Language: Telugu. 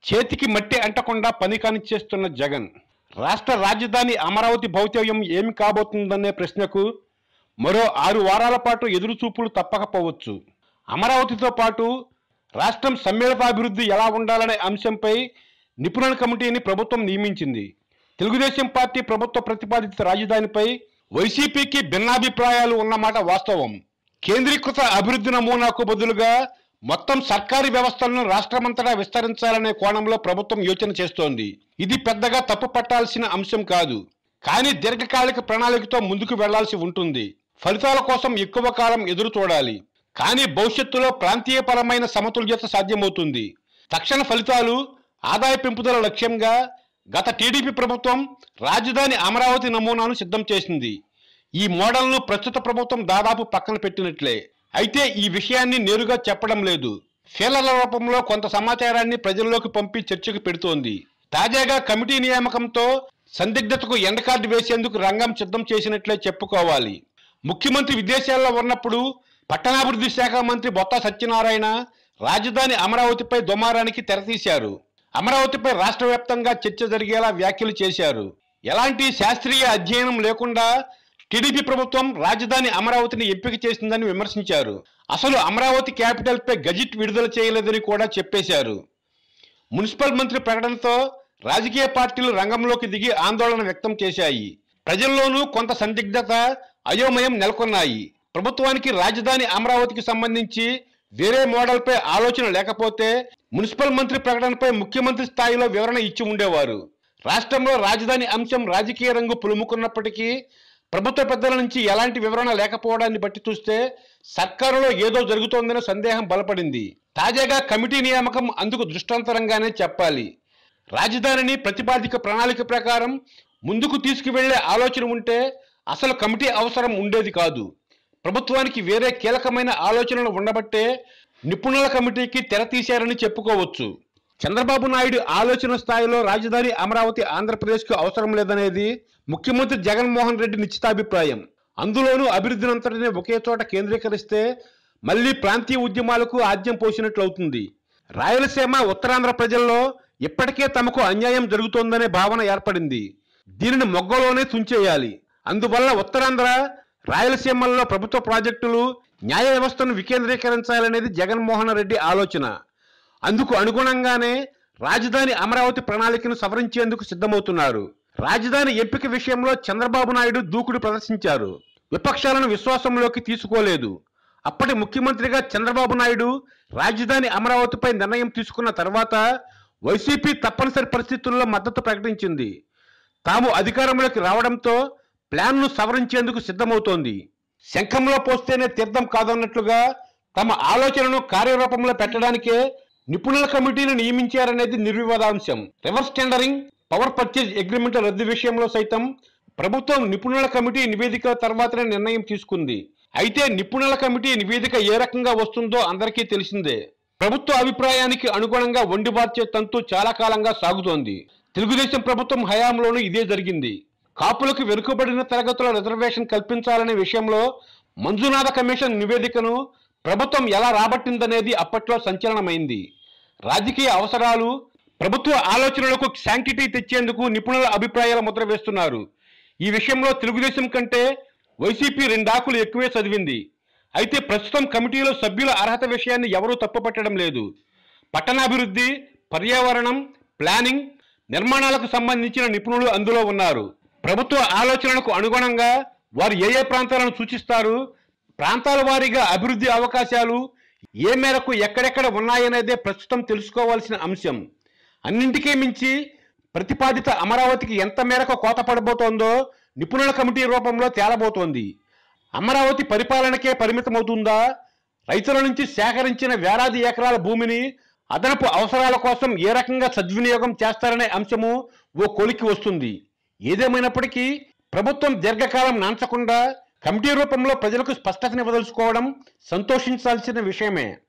చేతికి మట్టి అంటకుండా పని కానిచ్చేస్తున్న జగన్ రాష్ట్ర రాజధాని అమరావతి భౌతవ్యం ఏమి కాబోతుందనే ప్రశ్నకు మరో ఆరు వారాల పాటు ఎదురుచూపులు తప్పకపోవచ్చు అమరావతితో పాటు రాష్ట్రం సమ్మిళితాభివృద్ధి ఎలా ఉండాలనే అంశంపై నిపుణుల కమిటీని ప్రభుత్వం నియమించింది తెలుగుదేశం పార్టీ ప్రభుత్వ ప్రతిపాదిత రాజధానిపై వైసీపీకి భిన్నాభిప్రాయాలు ఉన్నమాట వాస్తవం కేంద్రీకృత అభివృద్ధి నమూనాకు బదులుగా మొత్తం సర్కారీ వ్యవస్థలను రాష్ట్రమంతటా విస్తరించాలనే కోణంలో ప్రభుత్వం యోచన చేస్తోంది ఇది పెద్దగా తప్పు పట్టాల్సిన అంశం కాదు కానీ దీర్ఘకాలిక ప్రణాళికతో ముందుకు వెళ్లాల్సి ఉంటుంది ఫలితాల కోసం ఎక్కువ కాలం ఎదురు చూడాలి కానీ భవిష్యత్తులో ప్రాంతీయపరమైన సమతుల్యత సాధ్యమవుతుంది తక్షణ ఫలితాలు ఆదాయ పెంపుదల లక్ష్యంగా గత టీడీపీ ప్రభుత్వం రాజధాని అమరావతి నమూనాను సిద్ధం చేసింది ఈ మోడల్ను ప్రస్తుత ప్రభుత్వం దాదాపు పక్కన పెట్టినట్లే అయితే ఈ విషయాన్ని నేరుగా చెప్పడం లేదు ఫీలర్ల రూపంలో కొంత సమాచారాన్ని ప్రజల్లోకి పంపి చర్చకు పెడుతోంది తాజాగా కమిటీ నియామకంతో సందిగ్ధతకు ఎండకార్డు వేసేందుకు రంగం సిద్ధం చేసినట్లే చెప్పుకోవాలి ముఖ్యమంత్రి విదేశాల్లో ఉన్నప్పుడు పట్టణాభివృద్ధి శాఖ మంత్రి బొత్స సత్యనారాయణ రాజధాని అమరావతిపై దుమారానికి తెరతీశారు అమరావతిపై రాష్ట్ర వ్యాప్తంగా చర్చ జరిగేలా వ్యాఖ్యలు చేశారు ఎలాంటి శాస్త్రీయ అధ్యయనం లేకుండా టీడీపీ ప్రభుత్వం రాజధాని అమరావతిని ఎంపిక చేసిందని విమర్శించారు అసలు అమరావతి క్యాపిటల్ పై గజిట్ విడుదల చేయలేదని కూడా చెప్పేశారు మున్సిపల్ మంత్రి ప్రకటనతో రాజకీయ పార్టీలు రంగంలోకి దిగి ఆందోళన వ్యక్తం చేశాయి ప్రజల్లోనూ కొంత సందిగ్ధత అయోమయం నెలకొన్నాయి ప్రభుత్వానికి రాజధాని అమరావతికి సంబంధించి వేరే మోడల్పై ఆలోచన లేకపోతే మున్సిపల్ మంత్రి ప్రకటనపై ముఖ్యమంత్రి స్థాయిలో వివరణ ఇచ్చి ఉండేవారు రాష్ట్రంలో రాజధాని అంశం రాజకీయ రంగు పులుముకున్నప్పటికీ ప్రభుత్వ పెద్దల నుంచి ఎలాంటి వివరణ లేకపోవడాన్ని బట్టి చూస్తే సర్కారులో ఏదో జరుగుతోందనే సందేహం బలపడింది తాజాగా కమిటీ నియామకం అందుకు దృష్టాంతరంగానే చెప్పాలి రాజధానిని ప్రతిపాదిక ప్రణాళిక ప్రకారం ముందుకు తీసుకువెళ్లే ఆలోచన ఉంటే అసలు కమిటీ అవసరం ఉండేది కాదు ప్రభుత్వానికి వేరే కీలకమైన ఆలోచనలు ఉండబట్టే నిపుణుల కమిటీకి తెర తీశారని చెప్పుకోవచ్చు చంద్రబాబు నాయుడు ఆలోచన స్థాయిలో రాజధాని అమరావతి ఆంధ్రప్రదేశ్కు అవసరం లేదనేది ముఖ్యమంత్రి జగన్మోహన్ రెడ్డి నిశ్చితాభిప్రాయం అందులోనూ అభివృద్ధినంతటిని ఒకే చోట కేంద్రీకరిస్తే మళ్లీ ప్రాంతీయ ఉద్యమాలకు ఆద్యం పోసినట్లవుతుంది రాయలసీమ ఉత్తరాంధ్ర ప్రజల్లో ఇప్పటికే తమకు అన్యాయం జరుగుతోందనే భావన ఏర్పడింది దీనిని మొగ్గలోనే తుంచేయాలి అందువల్ల ఉత్తరాంధ్ర రాయలసీమల్లో ప్రభుత్వ ప్రాజెక్టులు న్యాయ వ్యవస్థను వికేంద్రీకరించాలనేది జగన్మోహన్ రెడ్డి ఆలోచన అందుకు అనుగుణంగానే రాజధాని అమరావతి ప్రణాళికను సవరించేందుకు సిద్ధమవుతున్నారు రాజధాని ఎంపిక విషయంలో చంద్రబాబు నాయుడు దూకుడు ప్రదర్శించారు విపక్షాలను విశ్వాసంలోకి తీసుకోలేదు అప్పటి ముఖ్యమంత్రిగా చంద్రబాబు నాయుడు రాజధాని అమరావతిపై నిర్ణయం తీసుకున్న తర్వాత వైసీపీ తప్పనిసరి పరిస్థితుల్లో మద్దతు ప్రకటించింది తాము అధికారంలోకి రావడంతో ప్లాన్ను సవరించేందుకు సిద్ధమవుతోంది శంఖంలో పోస్తేనే తీర్థం కాదన్నట్లుగా తమ ఆలోచనను కార్యరూపంలో పెట్టడానికే నిపుణుల కమిటీని నియమించారనేది నిర్వివాదాంశం reverse tendering power purchase agreement రద్దు విషయంలో సైతం ప్రభుత్వం నిపుణుల కమిటీ నివేదిక తర్వాతనే నిర్ణయం తీసుకుంది అయితే నిపుణుల కమిటీ నివేదిక ఏ రకంగా వస్తుందో అందరికీ తెలిసిందే ప్రభుత్వ అభిప్రాయానికి అనుగుణంగా వండిబార్చే తంతు చాలా కాలంగా సాగుతోంది తెలుగుదేశం ప్రభుత్వం హయాంలోనూ ఇదే జరిగింది కాపులకు వెనుకబడిన తరగతుల రిజర్వేషన్ కల్పించాలనే విషయంలో మంజునాథ కమిషన్ నివేదికను ప్రభుత్వం ఎలా రాబట్టిందనేది అప్పట్లో సంచలనమైంది రాజకీయ అవసరాలు ప్రభుత్వ ఆలోచనలకు శాంక్టిటీ తెచ్చేందుకు నిపుణుల అభిప్రాయాల ముద్ర వేస్తున్నారు ఈ విషయంలో తెలుగుదేశం కంటే వైసీపీ రెండాకులు ఎక్కువే చదివింది అయితే ప్రస్తుతం కమిటీలో సభ్యుల అర్హత విషయాన్ని ఎవరూ తప్పుపట్టడం లేదు పట్టణాభివృద్ధి పర్యావరణం ప్లానింగ్ నిర్మాణాలకు సంబంధించిన నిపుణులు అందులో ఉన్నారు ప్రభుత్వ ఆలోచనలకు అనుగుణంగా వారు ఏ ఏ ప్రాంతాలను సూచిస్తారు ప్రాంతాల వారీగా అభివృద్ధి అవకాశాలు ఏ మేరకు ఎక్కడెక్కడ ఉన్నాయనేదే ప్రస్తుతం తెలుసుకోవాల్సిన అంశం అన్నింటికీ మించి ప్రతిపాదిత అమరావతికి ఎంత మేరకు కోత పడబోతోందో నిపుణుల కమిటీ రూపంలో తేలబోతోంది అమరావతి పరిపాలనకే పరిమితమవుతుందా రైతుల నుంచి సేకరించిన వేలాది ఎకరాల భూమిని అదనపు అవసరాల కోసం ఏ రకంగా సద్వినియోగం చేస్తారనే అంశము ఓ కొలికి వస్తుంది ఏదేమైనప్పటికీ ప్రభుత్వం దీర్ఘకాలం నాంచకుండా కమిటీ రూపంలో ప్రజలకు స్పష్టతనివ్వదలుచుకోవడం సంతోషించాల్సిన విషయమే